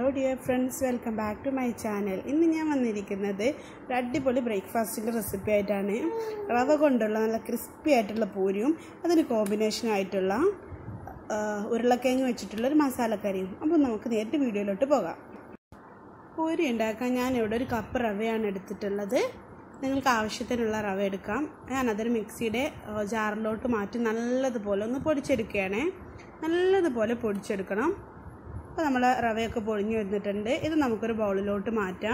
hello dear friends welcome back to my channel ഇന്ന് ഞാൻ വന്നിരിക്കുന്നത് ഒരു അടിപൊളി ബ്രേക്ക്ഫാസ്റ്റിൻ്റെ റെസിപ്പി ആയിട്ടാണ് റവ കൊണ്ടുള്ള നല്ല ക്രിസ്പി ആയിട്ടുള്ള പൂരിയും അതിന് കോമ്പിനേഷൻ ആയിട്ടുള്ള ആ, ഉരുളക്കിഴങ്ങ് വെച്ചിട്ടുള്ള ഒരു മസാലക്കറിയും അപ്പോൾ നമുക്ക് നേരിട്ട് വീഡിയോയിലോട്ട് പോകാം പൂരി ഉണ്ടാക്കാൻ ഞാൻ ഇവിടെ ഒരു കപ്പ് റവയാണ് എടുത്തിട്ടുള്ളത് നിങ്ങൾക്ക് ആവശ്യത്തിനുള്ള റവ എടുക്കാം ഞാനതൊരു മിക്സിയുടെ ആ, ജാറിലോട്ട് മാറ്റി നല്ലതുപോലെ ഒന്ന് പൊടിച്ചെടുക്കുകയാണേ നല്ലതുപോലെ പൊടിച്ചെടുക്കണം അപ്പോൾ നമ്മൾ റവയൊക്കെ പൊടിഞ്ഞു വന്നിട്ടുണ്ട് ഇത് നമുക്കൊരു ബൗളിലോട്ട് മാറ്റാം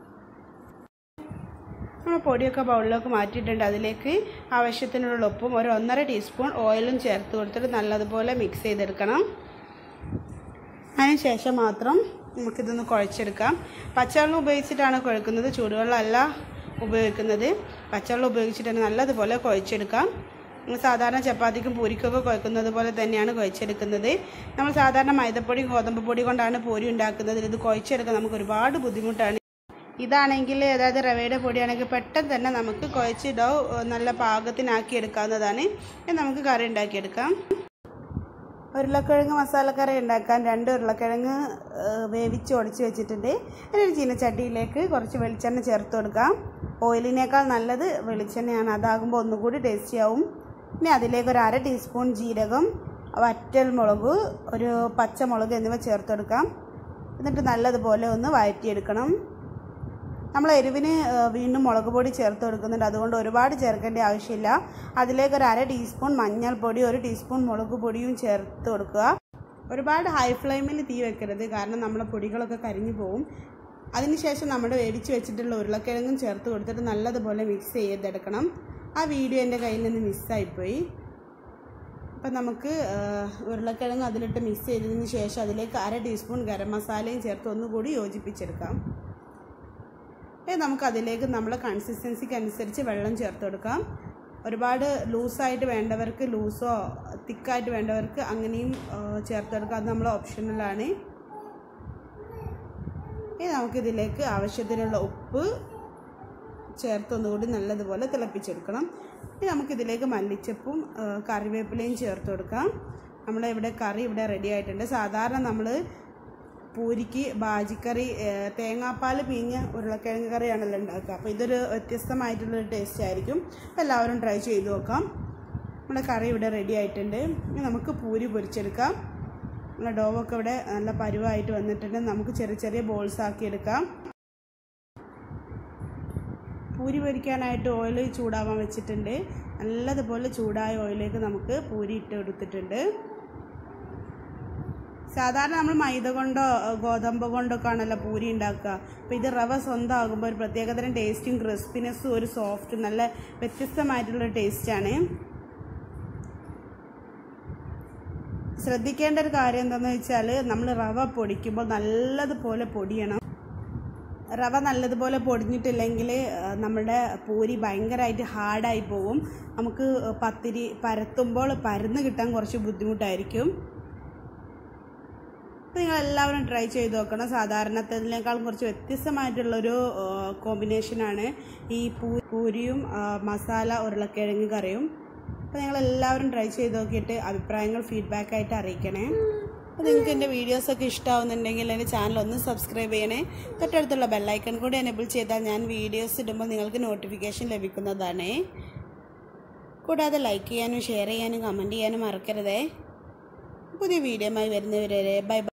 നമ്മൾ പൊടിയൊക്കെ ബൗളിലേക്ക് മാറ്റിയിട്ടുണ്ട് അതിലേക്ക് ആവശ്യത്തിനുള്ള ഉപ്പും ഒരു ഒന്നര ടീസ്പൂൺ ഓയിലും ചേർത്ത് കൊടുത്തിട്ട് നല്ലതുപോലെ മിക്സ് ചെയ്തെടുക്കണം അതിനുശേഷം മാത്രം നമുക്കിതൊന്ന് കുഴച്ചെടുക്കാം പച്ചവെള്ളം ഉപയോഗിച്ചിട്ടാണ് കുഴക്കുന്നത് ചൂടുവെള്ളമല്ല ഉപയോഗിക്കുന്നത് പച്ചവെള്ളം ഉപയോഗിച്ചിട്ടാണ് നല്ലതുപോലെ കുഴച്ചെടുക്കാം നമ്മൾ സാധാരണ ചപ്പാത്തിക്കും പൂരിക്കൊക്കെ കുഴക്കുന്നത് പോലെ തന്നെയാണ് കുഴച്ചെടുക്കുന്നത് നമ്മൾ സാധാരണ മൈദപ്പൊടി ഗോതമ്പ് പൊടി കൊണ്ടാണ് പൂരി ഉണ്ടാക്കുന്നത് ഇത് കുഴച്ചെടുക്കാൻ നമുക്ക് ഒരുപാട് ബുദ്ധിമുട്ടാണ് ഇതാണെങ്കിൽ അതായത് റവയുടെ പൊടിയാണെങ്കിൽ പെട്ടെന്ന് തന്നെ നമുക്ക് കുഴച്ച് ഡോ നല്ല പാകത്തിനാക്കി എടുക്കാവുന്നതാണ് ഇത് നമുക്ക് കറി ഉണ്ടാക്കിയെടുക്കാം ഉരുളക്കിഴങ്ങ് മസാലക്കറി ഉണ്ടാക്കാൻ രണ്ട് ഉരുളക്കിഴങ്ങ് ഏഹ്, വേവിച്ച് ഒടിച്ച് വെച്ചിട്ടുണ്ട് അതിനൊരു ചീനച്ചട്ടിയിലേക്ക് കുറച്ച് വെളിച്ചെണ്ണ ചേർത്ത് കൊടുക്കാം ഓയിലിനേക്കാൾ നല്ലത് വെളിച്ചെണ്ണയാണ് അതാകുമ്പോൾ ഒന്നുകൂടി ടേസ്റ്റി ആവും ഇനി അതിലേക്ക് ഒരു അര ടീസ്പൂൺ ജീരകം വറ്റൽ മുളക് ഒരു പച്ചമുളക് എന്നിവ ചേർത്ത് കൊടുക്കാം എന്നിട്ട് നല്ലതുപോലെ ഒന്ന് വഴറ്റിയെടുക്കണം നമ്മൾ എരിവിന് ഏഹ്, വീണ്ടും മുളക് പൊടി ചേർത്ത് കൊടുക്കുന്നുണ്ട് അതുകൊണ്ട് ഒരുപാട് ചേർക്കേണ്ട ആവശ്യമില്ല അതിലേക്ക് ഒരു അര ടീസ്പൂൺ മഞ്ഞൾപ്പൊടി ഒരു ടീസ്പൂൺ മുളക് പൊടിയും ചേർത്ത് കൊടുക്കുക ഒരുപാട് ഹൈ ഫ്ലെയിമിൽ തീ വെക്കരുത് കാരണം നമ്മുടെ പൊടികളൊക്കെ കരിഞ്ഞു പോകും അതിനുശേഷം നമ്മൾ വേവിച്ച് വെച്ചിട്ടുള്ള ഉരുളക്കിഴങ്ങും ചേർത്ത് കൊടുത്തിട്ട് നല്ലതുപോലെ മിക്സ് ചെയ്തെടുക്കണം ആ വീഡിയോ എൻ്റെ കയ്യിൽ നിന്ന് മിസ്സായിപ്പോയി അപ്പം നമുക്ക് ഏഹ്, ഉരുളക്കിഴങ്ങ് അതിലിട്ട് മിക്സ് ചെയ്തതിന് ശേഷം അതിലേക്ക് അര ടീസ്പൂൺ ഗരം മസാലയും ചേർത്ത് ഒന്നുകൂടി യോജിപ്പിച്ചെടുക്കാം ഇനി നമുക്ക് അതിലേക്ക് നമ്മുടെ കൺസിസ്റ്റൻസിക്ക് അനുസരിച്ച് വെള്ളം ചേർത്ത് കൊടുക്കാം ഒരുപാട് ലൂസായിട്ട് വേണ്ടവർക്ക് ലൂസോ തിക്കായിട്ട് വേണ്ടവർക്ക് അങ്ങനെയും ആ, ചേർത്ത് കൊടുക്കാം അത് നമ്മൾ ഓപ്ഷണലാണ് ഇനി നമുക്കിതിലേക്ക് ആവശ്യത്തിനുള്ള ഉപ്പ് ചേർത്തൊന്നുകൂടി നല്ലതുപോലെ തിളപ്പിച്ചെടുക്കണം ഇനി നമുക്കിതിലേക്ക് മല്ലിച്ചപ്പും ആ, കറിവേപ്പിലയും ചേർത്ത് കൊടുക്കാം നമ്മുടെ ഇവിടെ കറി ഇവിടെ റെഡി ആയിട്ടുണ്ട് സാധാരണ നമ്മൾ പൂരിക്ക് ബാജിക്കറി ഏ, തേങ്ങാപ്പാൽ പിഴിഞ്ഞ ഉരുളക്കിഴങ്ങ് കറിയാണല്ലോ ഉണ്ടാക്കുക അപ്പോൾ ഇതൊരു വ്യത്യസ്തമായിട്ടുള്ളൊരു ടേസ്റ്റ് ആയിരിക്കും അപ്പോൾ എല്ലാവരും ട്രൈ ചെയ്ത് നോക്കാം നമ്മുടെ കറി ഇവിടെ റെഡി ആയിട്ടുണ്ട് ഇനി നമുക്ക് പൂരി പൊരിച്ചെടുക്കാം നമ്മുടെ ഡോവൊക്കെ ഇവിടെ നല്ല പരുവായിട്ട് വന്നിട്ടുണ്ട് നമുക്ക് ചെറിയ ചെറിയ ബോൾസ് ആക്കി എടുക്കാം പൂരി പൊരിക്കാനായിട്ട് ഓയിൽ ചൂടാവാൻ വെച്ചിട്ടുണ്ട് നല്ലതുപോലെ ചൂടായ ഓയിലേക്ക് നമുക്ക് പൂരി ഇട്ട് കൊടുത്തിട്ടുണ്ട് സാധാരണ നമ്മൾ മൈദ കൊണ്ടോ ഏഹ്, ഗോതമ്പ് കൊണ്ടോ ഒക്കെ ആണല്ലോ പൂരി ഉണ്ടാക്കുക അപ്പോൾ ഇത് റവ സ്വന്തമാകുമ്പോൾ ഒരു പ്രത്യേകതരം ടേസ്റ്റും ക്രിസ്പിനെസ്സും ഒരു സോഫ്റ്റ് നല്ല വ്യത്യസ്തമായിട്ടുള്ള ടേസ്റ്റാണ് ശ്രദ്ധിക്കേണ്ട ഒരു കാര്യം എന്താണെന്ന് വെച്ചാൽ നമ്മൾ റവ പൊടിക്കുമ്പോൾ നല്ലതുപോലെ പൊടിയണം റവ നല്ലതുപോലെ പൊടിഞ്ഞിട്ടില്ലെങ്കിൽ ആ, നമ്മുടെ പൂരി ഭയങ്കരമായിട്ട് ഹാർഡായി പോകും നമുക്ക് പത്തിരി പരത്തുമ്പോൾ പരന്ന് കിട്ടാൻ കുറച്ച് ബുദ്ധിമുട്ടായിരിക്കും അപ്പോൾ നിങ്ങൾ എല്ലാവരും ട്രൈ ചെയ്ത് നോക്കണം സാധാരണത്തേക്കാളും കുറച്ച് വ്യത്യസ്തമായിട്ടുള്ളൊരു കോമ്പിനേഷനാണ് ഈ പൂ പൂരിയും ആ, മസാല ഉരുളക്കിഴങ്ങ് കറിയും അപ്പോൾ നിങ്ങൾ എല്ലാവരും ട്രൈ ചെയ്ത് നോക്കിയിട്ട് അഭിപ്രായങ്ങൾ ഫീഡ്ബാക്ക് ആയിട്ട് അറിയിക്കണേ അപ്പോൾ നിങ്ങൾക്ക് എൻ്റെ വീഡിയോസൊക്കെ ഇഷ്ടമാവുന്നുണ്ടെങ്കിൽ എൻ്റെ ചാനൽ ഒന്ന് സബ്സ്ക്രൈബ് ചെയ്യണേ തൊട്ടടുത്തുള്ള ബെല്ലൈക്കൺ കൂടി എനേബിൾ ചെയ്താൽ ഞാൻ വീഡിയോസ് ഇടുമ്പോൾ നിങ്ങൾക്ക് നോട്ടിഫിക്കേഷൻ ലഭിക്കുന്നതാണ് കൂടാതെ ലൈക്ക് ചെയ്യാനും ഷെയർ ചെയ്യാനും കമൻറ്റ് ചെയ്യാനും മറക്കരുതേ പുതിയ വീഡിയോയുമായി വരുന്നവരെ ബൈ ബൈ